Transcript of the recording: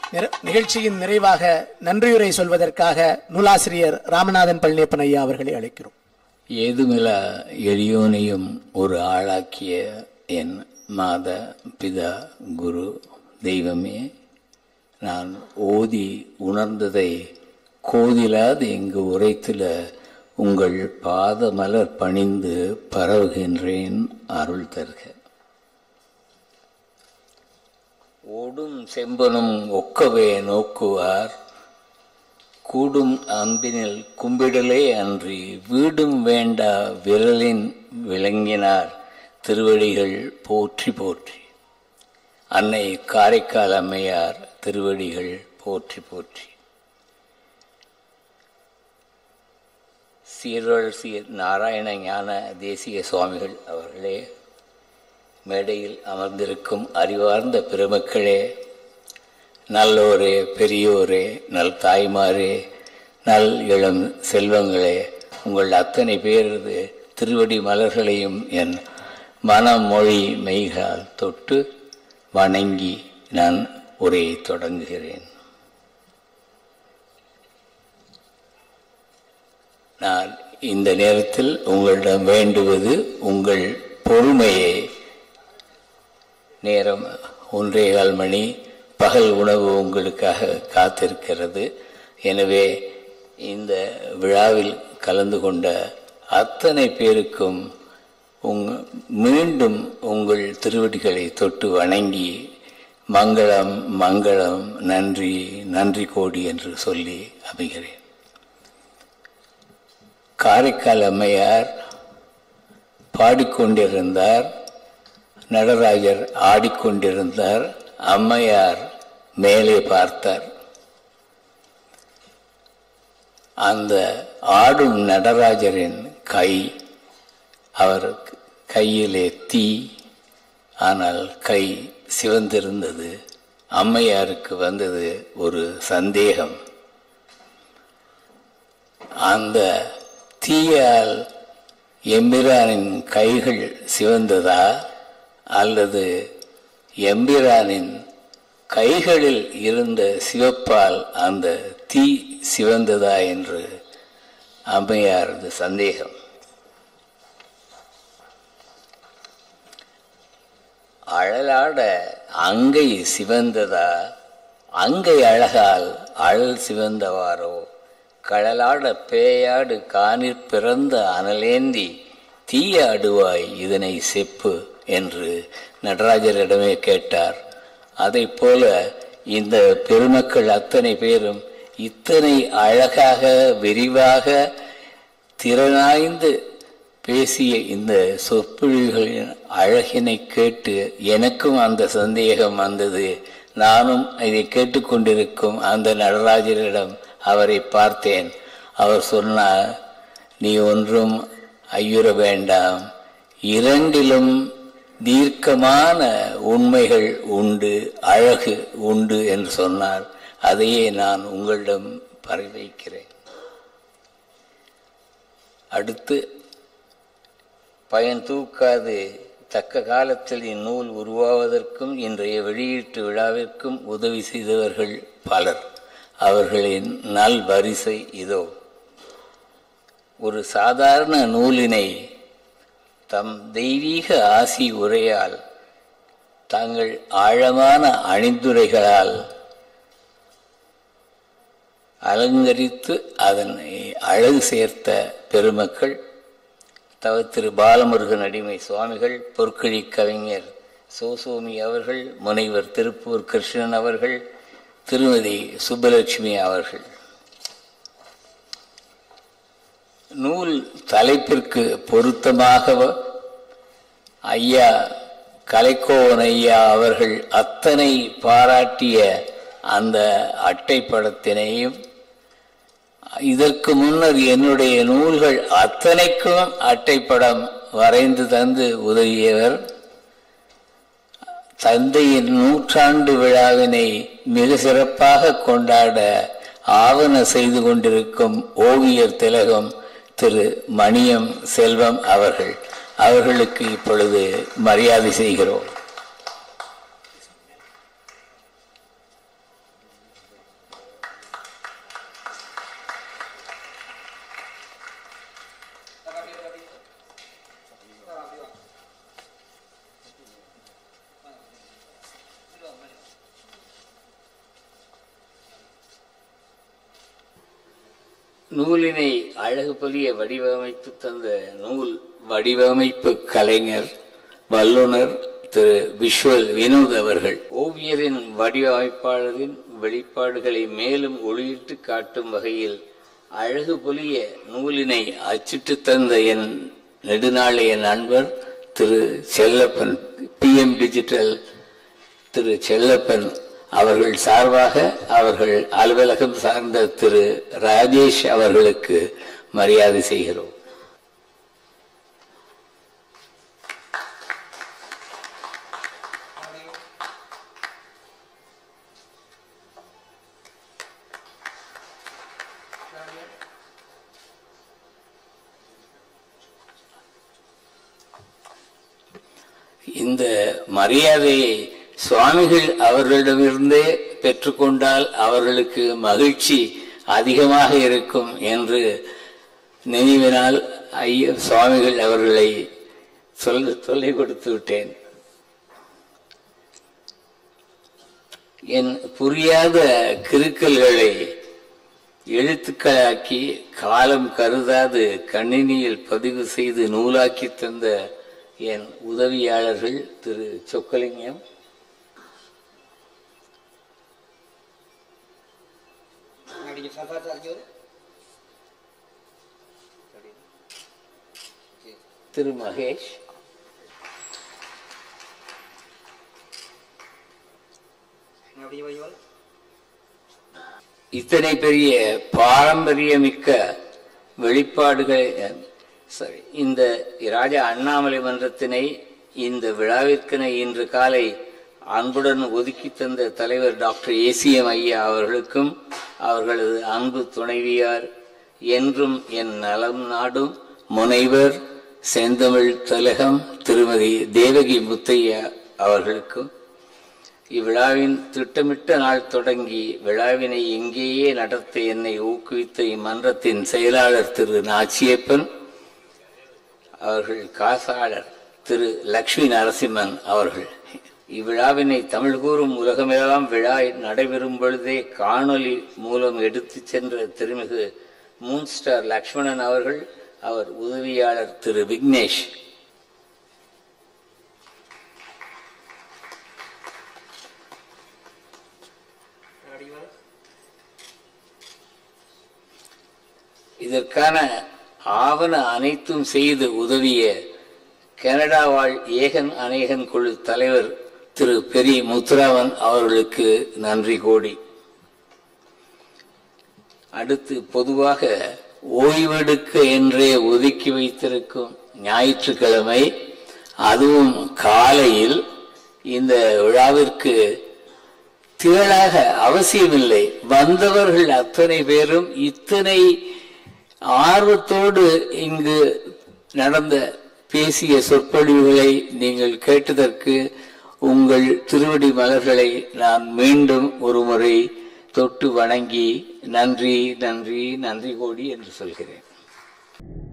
நிற- நிகழ்ச்சியின் நிறைவாக நன்றியுரை சொல்வதற்காக நூலாசிரியர் ராமநாதன் பழனியப்பன் ஐயா அவர்களை அழைக்கிறோம் ஏதுமிலா எளியோனையும் ஒரு ஆளாக்கிய என் மாத பிதா குரு தெய்வமே நான் ஓதி உணர்ந்ததை கோதிலாது இங்கு உரைத்தில உங்கள் பாதமலர் பணிந்து பரவுகின்றேன் அருள் தருக ஓடும் செம்பனும் ஒக்கவே நோக்குவார் கூடும் அன்பினில் கும்பிடலே அன்றி வீடும் வேண்டா விரலின் விளங்கினார் திருவடிகள் போற்றி போற்றி அன்னை காரைக்கால் அம்மையார் திருவடிகள் போற்றி போற்றி சீர்வள் சீர் நாராயண ஞான தேசிய சுவாமிகள் அவர்களே மேடையில் அமர்ந்திருக்கும் அறிவார்ந்த பெருமக்களே நல்லோரே பெரியோரே நல் தாய்மாரே நல் இளம் செல்வங்களே உங்கள் அத்தனை பேரது திருவடி மலர்களையும் என் மனம் மொழி மெய்கால் தொட்டு வணங்கி நான் உரையை தொடங்குகிறேன் நான் இந்த நேரத்தில் உங்களிடம் வேண்டுவது உங்கள் பொறுமையை நேரம் ஒன்றே கால் மணி பகல் உணவு உங்களுக்காக காத்திருக்கிறது எனவே இந்த விழாவில் கலந்து கொண்ட அத்தனை பேருக்கும் உங் மீண்டும் உங்கள் திருவடிகளை தொட்டு வணங்கி மங்களம் மங்களம் நன்றி நன்றி கோடி என்று சொல்லி அமைகிறேன் காரைக்கால் அம்மையார் பாடிக்கொண்டிருந்தார் நடராஜர் ஆடிக்கொண்டிருந்தார் அம்மையார் மேலே பார்த்தார் அந்த ஆடும் நடராஜரின் கை அவர் கையிலே தீ ஆனால் கை சிவந்திருந்தது அம்மையாருக்கு வந்தது ஒரு சந்தேகம் அந்த தீயால் எம்பிரானின் கைகள் சிவந்ததா அல்லது எம்பிரானின் கைகளில் இருந்த சிவப்பால் அந்த தீ சிவந்ததா என்று அம்மையாரது சந்தேகம் அழலாட அங்கை சிவந்ததா அங்கை அழகால் அழல் சிவந்தவாரோ கழலாட பேயாடு காணிற் பிறந்த அனலேந்தி தீய அடுவாய் இதனை செப்பு என்று நடராஜரிடமே கேட்டார் அதைப் போல இந்த பெருமக்கள் அத்தனை பேரும் இத்தனை அழகாக விரிவாக திறனாய்ந்து பேசிய இந்த சொற்பொழிவுகளின் அழகினை கேட்டு எனக்கும் அந்த சந்தேகம் வந்தது நானும் இதை கேட்டுக்கொண்டிருக்கும் அந்த நடராஜரிடம் அவரை பார்த்தேன் அவர் சொன்னார் நீ ஒன்றும் ஐயுற வேண்டாம் இரண்டிலும் தீர்க்கமான உண்மைகள் உண்டு அழகு உண்டு என்று சொன்னார் அதையே நான் உங்களிடம் பரிவைக்கிறேன் அடுத்து பயன் தூக்காது தக்க காலத்தில் இந்நூல் உருவாவதற்கும் இன்றைய வெளியீட்டு விழாவிற்கும் உதவி செய்தவர்கள் பலர் அவர்களின் நல் வரிசை இதோ ஒரு சாதாரண நூலினை தம் தெய்வீக ஆசி உரையால் தாங்கள் ஆழமான அணிந்துரைகளால் அலங்கரித்து அதனை அழகு சேர்த்த பெருமக்கள் தவ திரு பாலமுருகன் அடிமை சுவாமிகள் பொற்கழி கவிஞர் சோசோமி அவர்கள் முனைவர் திருப்பூர் கிருஷ்ணன் அவர்கள் திருமதி சுப்பலட்சுமி அவர்கள் நூல் தலைப்பிற்கு பொருத்தமாக ஐயா கலைக்கோவன் ஐயா அவர்கள் அத்தனை பாராட்டிய அந்த அட்டைப்படத்தினையும் இதற்கு முன்னர் என்னுடைய நூல்கள் அத்தனைக்கும் அட்டைப்படம் வரைந்து தந்து உதவியவர் தந்தையின் நூற்றாண்டு விழாவினை மிக சிறப்பாக கொண்டாட ஆவண செய்து கொண்டிருக்கும் ஓவியர் திலகம் திரு மணியம் செல்வம் அவர்கள் அவர்களுக்கு இப்பொழுது மரியாதை செய்கிறோம் நூலினை அழகு பொலிய வடிவமைத்து தந்த நூல் வடிவமைப்பு கலைஞர் வல்லுனர் திரு விஷுவல் வினோத் அவர்கள் ஓவியரின் வடிவமைப்பாளரின் வெளிப்பாடுகளை மேலும் ஒளியிட்டு காட்டும் வகையில் அழகு பொலிய நூலினை அச்சிட்டு தந்த என் நெடுநாளைய நண்பர் திரு செல்லப்பன் பிஎம் டிஜிட்டல் திரு செல்லப்பன் அவர்கள் சார்பாக அவர்கள் அலுவலகம் சார்ந்த திரு ராஜேஷ் அவர்களுக்கு மரியாதை செய்கிறோம் இந்த மரியாதையை சுவாமிகள் அவர்களிடமிருந்தே பெற்றுக்கொண்டால் அவர்களுக்கு மகிழ்ச்சி அதிகமாக இருக்கும் என்று நினைவினால் ஐய சுவாமிகள் அவர்களை சொல்ல சொல்லிக் கொடுத்து விட்டேன் என் புரியாத கிறுக்கல்களை எழுத்துக்களாக்கி காலம் கருதாது கணினியில் பதிவு செய்து நூலாக்கி தந்த என் உதவியாளர்கள் திரு சொக்கலிங்கம் திரு மகேஷ் இத்தனை பெரிய பாரம்பரியமிக்க வெளிப்பாடுகளை சாரி இந்த ராஜா அண்ணாமலை மன்றத்தினை இந்த விழாவிற்கென இன்று காலை அன்புடன் ஒதுக்கி தந்த தலைவர் டாக்டர் ஏசிஎம் ஐயா அவர்களுக்கும் அவர்களது அன்பு துணைவியார் என்றும் என் நலம் நாடும் முனைவர் செந்தமிழ் தலகம் திருமதி தேவகி முத்தையா அவர்களுக்கும் இவ்விழாவின் திட்டமிட்ட நாள் தொடங்கி விழாவினை இங்கேயே நடத்த என்னை ஊக்குவித்த இம்மன்றத்தின் செயலாளர் திரு நாச்சியப்பன் அவர்கள் காசாளர் திரு லக்ஷ்மி நரசிம்மன் அவர்கள் இவ்விழாவினை தமிழ் கூறும் உலகமெல்லாம் விழா நடைபெறும் பொழுதே காணொலி மூலம் எடுத்துச் சென்ற திருமிகு மூன் ஸ்டார் லக்ஷ்மணன் அவர்கள் அவர் உதவியாளர் திரு விக்னேஷ் இதற்கான ஆவண அனைத்தும் செய்து உதவிய கனடா வாழ் ஏகன் அநேகன் குழு தலைவர் திரு பெரி முத்துராமன் அவர்களுக்கு நன்றி கோடி அடுத்து பொதுவாக ஓய்வெடுக்க என்றே ஒதுக்கி வைத்திருக்கும் ஞாயிற்றுக்கிழமை அதுவும் காலையில் இந்த விழாவிற்கு திரளாக அவசியமில்லை வந்தவர்கள் அத்தனை பேரும் இத்தனை ஆர்வத்தோடு இங்கு நடந்த பேசிய சொற்பொழிவுகளை நீங்கள் கேட்டதற்கு உங்கள் திருவடி மலர்களை நான் மீண்டும் ஒருமுறை தொட்டு வணங்கி நன்றி நன்றி நன்றி கோடி என்று சொல்கிறேன்